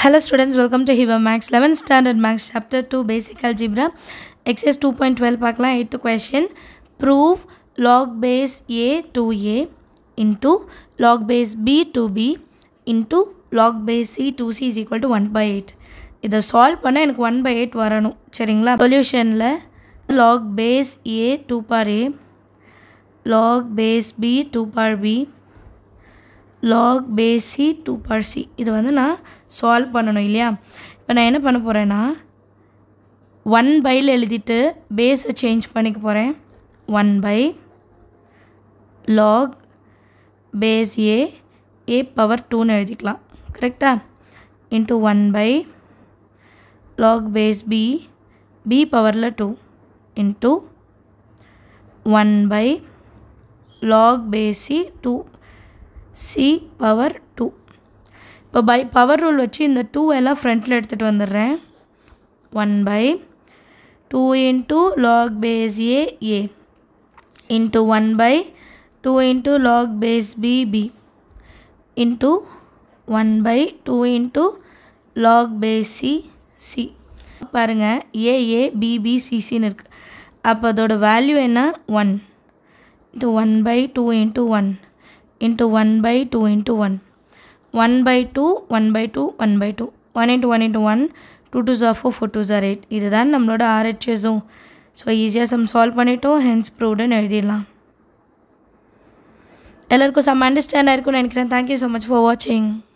Hello students, welcome to Hiva Max 11th Standard Max Chapter 2 Basic Algebra Exercise 2.12 பார்க்கலாம் 8th question Prove log base a to a into log base b to b into log base c to c is equal to 1 by 8 இதை solve பண்ண எனக்கு 1 by 8 வரணும் சரிங்களா சொல்யூஷனில் log base a 2 par a log base b 2 par b log base c 2 par c இது வந்து நான் solve பண்ணணும் இல்லையா இப்போ நான் என்ன பண்ண போகிறேன்னா ஒன் பையில் எழுதிட்டு பேஸை சேஞ்ச் பண்ணிக்க போகிறேன் one by log base A A power டூன்னு எழுதிக்கலாம் கரெக்டாக into one by log base B B பவரில் two into one by log base C two C power two இப்போ பை பவர் ரூல் வச்சு இந்த டூ எல்லாம் ஃப்ரண்ட்டில் எடுத்துகிட்டு வந்துடுறேன் one by two into log base A A into one by two into log base B B into one by two into log base C C பாருங்கள் A A B B சிசின்னு இருக்குது அப்போ அதோட வேல்யூ என்ன one into one by two into one into 1 by 2 into 1 1 by 2 1 by 2 1 by 2 1 into 1 into 1 2 2s are 4 4 2s are 8 இதுதான் நம்மளோட ஆர்ஹெச்எஸும் so ஈஸியாக சம் சால்வ் பண்ணிட்டோம் ஹென்ஸ் ப்ரூவ்டுன்னு எழுதிடலாம் எல்லாருக்கும் சம் அண்டர்ஸ்டாண்ட் ஆயிருக்கும்னு நினைக்கிறேன் தேங்க்யூ ஸோ மச் ஃபார் வாட்சிங்